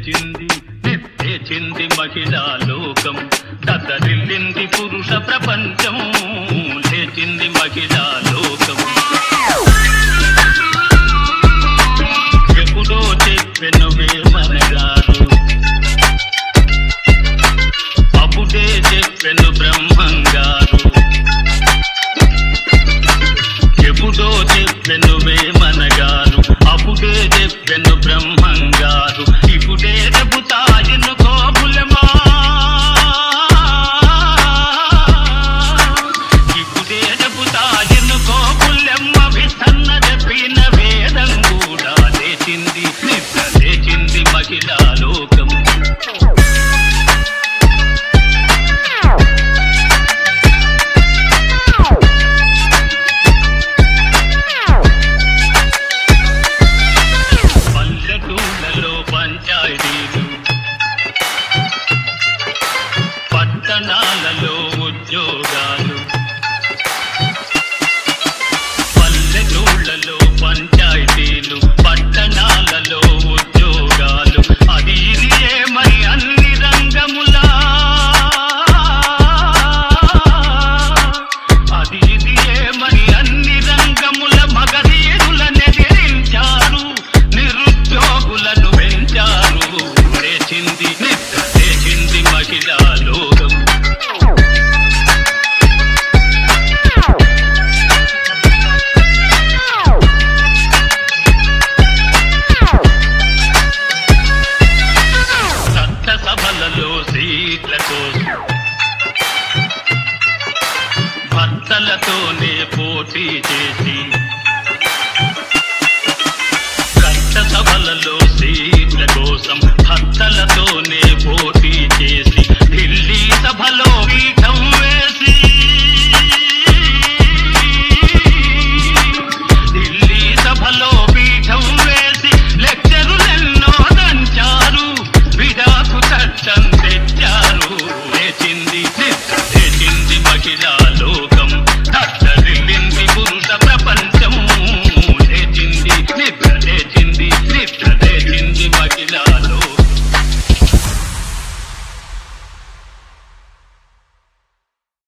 లేచింది లేచింది మహిళా లోకం దద్దరిల్లింది పురుష ప్రపంచం లేచింది మహిళా లోకం ఎప్పుడో చెప్పెను వేమనగారు అప్పుడే చెప్పెను బ్రహ్మంగారు ఎప్పుడో చెప్పెను వేమనగారు అప్పుడే చెప్పెను బ్రహ్మంగారు ఇప్పుడే చెబుతాయిను కోపులమా ఇప్పుడే చెబుతాయిను కోపులమ్మ విసన్న చెప్పిన వేదం కూడా లేచింది నిద్ర లేచింది మహిళా లోకం పల్లెటూళ్ళలో పంచాయతీలు పట్టణాలలో ఉద్యోగాలు పల్లెటూళ్ళలో పంచాయతీలు పట్టణాలలో ఉద్యోగాలు అది ఇది ఏమై అన్ని రంగములా అది ఇది ఏమని అన్ని రంగముల మగధీరుల నెదిరించారు నిరుద్యోగులను పెంచారు లేచింది నిద్ర లేచింది మహిళా లోకం చట్టసభలలో సీట్ల కోసం భర్తలతోనే పోటీ చేసి చట్టసభలలో సీట్ల కోసం భర్తలతో